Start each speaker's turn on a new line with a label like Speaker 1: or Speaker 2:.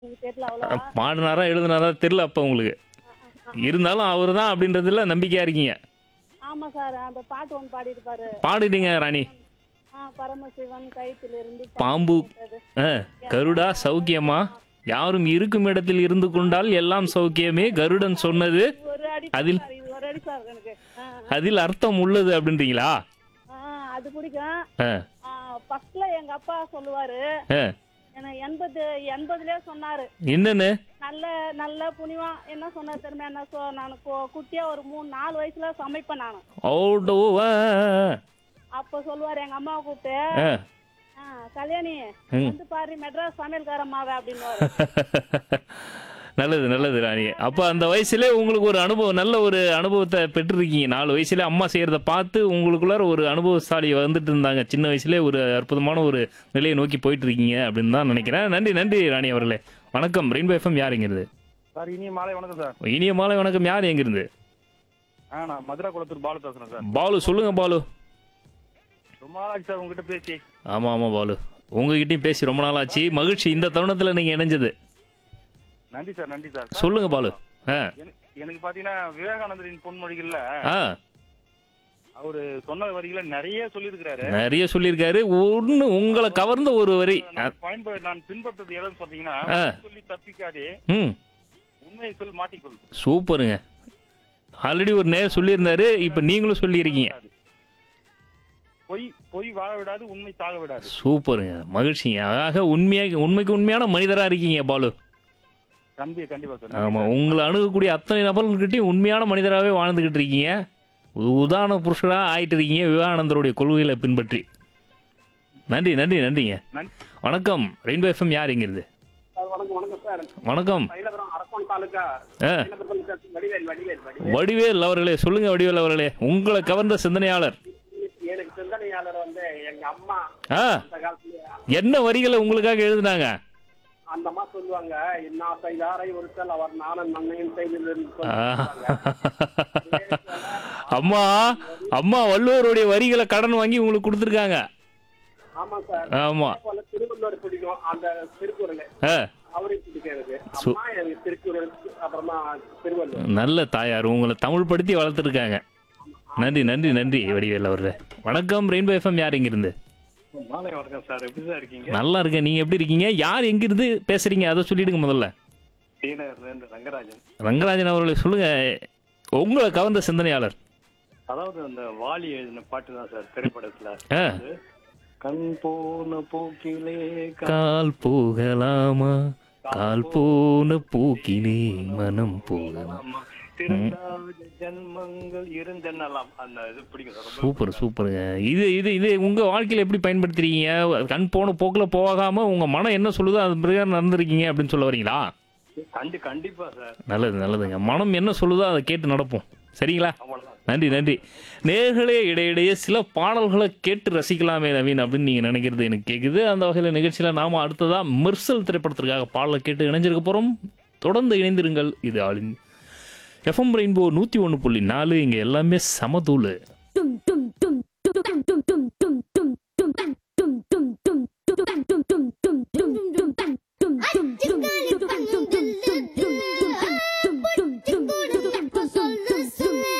Speaker 1: எனக்கு தெரியல அவ்வளோ
Speaker 2: பாடினாரா எழுதினாரா தெரில அப்போ உங்களுக்கு இருந்தாலும் அவர் தான் அப்படின்றதுல நம்பிக்கையாக இருக்கீங்க
Speaker 1: ஆமா சார் அந்த பாட்டு ஒன்று பாடியிருப்பாரு
Speaker 2: பாடிடுங்க ராணி
Speaker 1: ஆ பரமசிவன் கயிற்றிலிருந்து
Speaker 2: பாம்பு
Speaker 1: போட்டது.
Speaker 2: ஆ கருடா சௌக்கியமா யாரும் இருக்கும் இடத்தில் இருந்து கொண்டால் எல்லாம் சௌக்கியமே கருடன் சொன்னது
Speaker 1: ஒரு அடி
Speaker 2: அதில்-
Speaker 1: சார், இது ஒரு அடி சார் எனக்கு ஆ,
Speaker 2: அதில் அர்த்தம் உள்ளது அப்படின்றீங்களா
Speaker 1: ஆ, அது பிடிக்கும்
Speaker 2: ஆ
Speaker 1: ஃபர்ஸ்ட்ல எங்க அப்பா சொல்லுவாரு
Speaker 2: ஆ
Speaker 1: எனக்கு எண்பது எண்பதுலயே சொன்னாரு
Speaker 2: என்னன்னு
Speaker 1: நல்ல நல்ல புனிவா என்ன சொன்னார் தெரியுமா என்ன சொ நான் கு- குட்டியா ஒரு மூணு நாலு வயசுல சமைப்பேன் நான்
Speaker 2: ஓடோ ஆ,
Speaker 1: அப்ப சொல்லுவாரு எங்க அம்மாவை கூப்பிட்டு
Speaker 2: ஆ,
Speaker 1: ஆ, கல்யாணி
Speaker 2: ம்.
Speaker 1: வந்து பாரு மெட்ராஸ் சமையல்காரம்மாவே அப்படின்னு
Speaker 2: நல்லது நல்லது ராணி அப்போ அந்த வயசுல உங்களுக்கு ஒரு அனுபவம் நல்ல ஒரு அனுபவத்தை பெற்றிருக்கீங்க நாலு வயசுல அம்மா செய்கிறத பார்த்து உங்களுக்குள்ளார ஒரு அனுபவசாலி வந்துட்டு இருந்தாங்க சின்ன வயசுல ஒரு அற்புதமான ஒரு நிலையை நோக்கி போயிட்டு இருக்கீங்க அப்படின்னு தான் நினைக்கிறேன் நன்றி நன்றி ராணி அவர்களே வணக்கம் ரெயின்போ எஃப்எம் யார் எங்கிருந்து
Speaker 3: சார் இனிய மாலை வணக்கம் சார்
Speaker 2: இனிய மாலை வணக்கம் யார் எங்கிருந்து
Speaker 3: ஆ நான் மதுரை குளத்தூர் பாலு பேசுறேன் சார்
Speaker 2: பாலு சொல்லுங்க பாலு
Speaker 3: ரொம்ப நாளாச்சு சார் உங்ககிட்ட பேசி
Speaker 2: ஆமாம் ஆமாம் பாலு உங்ககிட்டயும் பேசி ரொம்ப நாள் ஆச்சு மகிழ்ச்சி இந்த தருணத்தில் நீங்கள் இணைஞ்சது
Speaker 3: நன்றி சார் நன்றி சார் சார்,
Speaker 2: சொல்லுங்க பாலு ஆ
Speaker 3: எனக்கு- எனக்கு பாத்தீங்கன்னா விவேகானந்தரின் பொன்மொழிகள்ல
Speaker 2: ஆ
Speaker 3: அவரு சொன்ன வரிகளை நிறைய சொல்லியிருக்கிறாரு
Speaker 2: நிறைய சொல்லியிருக்காரு ஒன்று உங்களை கவர்ந்த ஒரு வரி
Speaker 3: நான் பயன்ப நான் பின்பற்றது எதுன்னு பாத்தீங்கன்னா
Speaker 2: ஆ.
Speaker 3: சொல்லி தப்பிக்காதே
Speaker 2: ம்
Speaker 3: உண்மையை சொல் மாட்டிக்கொள்
Speaker 2: சூப்பருங்க ஆல்ரெடி ஒரு நேரம் சொல்லியிருந்தாரு இப்போ நீங்களும் சொல்லியிருக்கீங்க
Speaker 3: பொய் பொய் வாழ விடாது உண்மை சாக விடாது
Speaker 2: சூப்பருங்க மகிழ்ச்சிங்க ஆக உண்மையாக உண்மைக்கு உண்மையான மனிதராக இருக்கீங்க பாலு
Speaker 3: கண்டிப்பா கண்டிப்பா சார்
Speaker 2: ஆமாம் உங்களை அணுகக்கூடிய அத்தனை நபர்கள்கிட்டையும் உண்மையான மனிதராகவே வாழ்ந்துக்கிட்டு இருக்கீங்க ஒரு உதாரண புருஷராக ஆயிட்டு இருக்கீங்க விவேகானந்தருடைய கொள்கைகளை பின்பற்றி நன்றி நன்றி நன்றிங்க
Speaker 3: நன்றி.
Speaker 2: வணக்கம் ரெயின்போ எஃப்எம் யார் எங்கிருந்து
Speaker 4: வணக்கம் வணக்கம் சார்
Speaker 2: வணக்கம்
Speaker 4: மயிலபுரம் அரக்கோணம் தாலுக்கா
Speaker 2: ஆ
Speaker 4: மயிலபுரம் சார் வடிவேல் வடிவேல் வடிவேல்
Speaker 2: வடிவேல் அவர்களே சொல்லுங்க வடிவேல் அவர்களே உங்களை கவர்ந்த சிந்தனையாளர்
Speaker 4: எனக்கு சிந்தனையாளர் வந்து எங்க அம்மா
Speaker 2: ஆ
Speaker 4: அந்த காலத்துல
Speaker 2: என்ன வரிகளை உங்களுக்காக எழுதுனாங்க
Speaker 4: அந்த அம்மா சொல்லுவாங்க என்ன செய்தாரை ஒருத்தல் அவர் நானும் நன்மையும் செய்தது
Speaker 2: அம்மா அம்மா வள்ளுவருடைய வரிகளை கடன் வாங்கி உங்களுக்கு கொடுத்துருக்காங்க
Speaker 4: ஆமா சார்
Speaker 2: ஆமா
Speaker 4: அதே போல திருவள்ளுவர் பிடிக்கும் அந்த திருக்குறள்
Speaker 2: ஆ
Speaker 4: அவரையும் பிடிக்கும் எனக்கு
Speaker 2: சு-
Speaker 4: அம்மா எனக்கு திருக்குறள் அப்புறமா திருவள்ளுவர்
Speaker 2: நல்ல தாயார் உங்களை தமிழ் படுத்தி வளர்த்துருக்காங்க நன்றி நன்றி நன்றி வடிவேல் அவர்களே வணக்கம் ரெயின்போ எஃப்எம் யார் எங்கிருந்து
Speaker 3: மாலை வணக்கம் சார் எப்படி சார் இருக்கீங்க
Speaker 2: நல்லா இருக்கேன் நீங்க எப்படி இருக்கீங்க யார் எங்கிருந்து பேசுறீங்க அதை சொல்லிடுங்க முதல்ல
Speaker 3: டீனர்ல இருந்து ரங்கராஜன்
Speaker 2: ரங்கராஜன் அவர்களை சொல்லுங்க உங்களை கவர்ந்த சிந்தனையாளர்
Speaker 3: அதாவது அந்த வாலி எழுதின பாட்டு தான் சார் திரைப்படத்துல
Speaker 2: ஆ
Speaker 3: கண் போன போக்கிலே
Speaker 2: கால் போகலாமா கால் போன பூக்கிலே மனம் போகலாம்
Speaker 3: திருநாவது ஜன்மங்கள் இருந்தென்னலாம் அந்த இது பிடிக்கும் சார் ரொம்ப
Speaker 2: சூப்பர் சூப்பருங்க இது இது இது உங்க வாழ்க்கையில எப்படி பயன்படுத்துறீங்க கண் போன போக்குல போகாம உங்க மனம் என்ன சொல்லுதோ அது பிரகாரம் நடந்திருக்கீங்க அப்படின்னு சொல்ல வரீங்களா
Speaker 3: கண்டி கண்டிப்பா சார்
Speaker 2: நல்லது நல்லதுங்க மனம் என்ன சொல்லுதோ அதை கேட்டு நடப்போம் சரிங்களா
Speaker 3: அவ்வளவுதான்
Speaker 2: நன்றி நன்றி நேர்களே இடையிடையே சில பாடல்களை கேட்டு ரசிக்கலாமே நவீன் அப்படின்னு நீங்கள் நினைக்கிறது எனக்கு கேட்குது அந்த வகையில் நிகழ்ச்சியில் நாம் அடுத்ததாக மெர்சல் திரைப்படத்திற்காக பாடலை கேட்டு இணைஞ்சிருக்க போகிறோம் தொடர்ந்து இணைந்திருங்கள் இது ஆளின் எஃப்எம் ரெயின்போ நூற்றி ஒன்று புள்ளி நாலு இங்கே எல்லாமே சமதூள்
Speaker 5: டும் டும்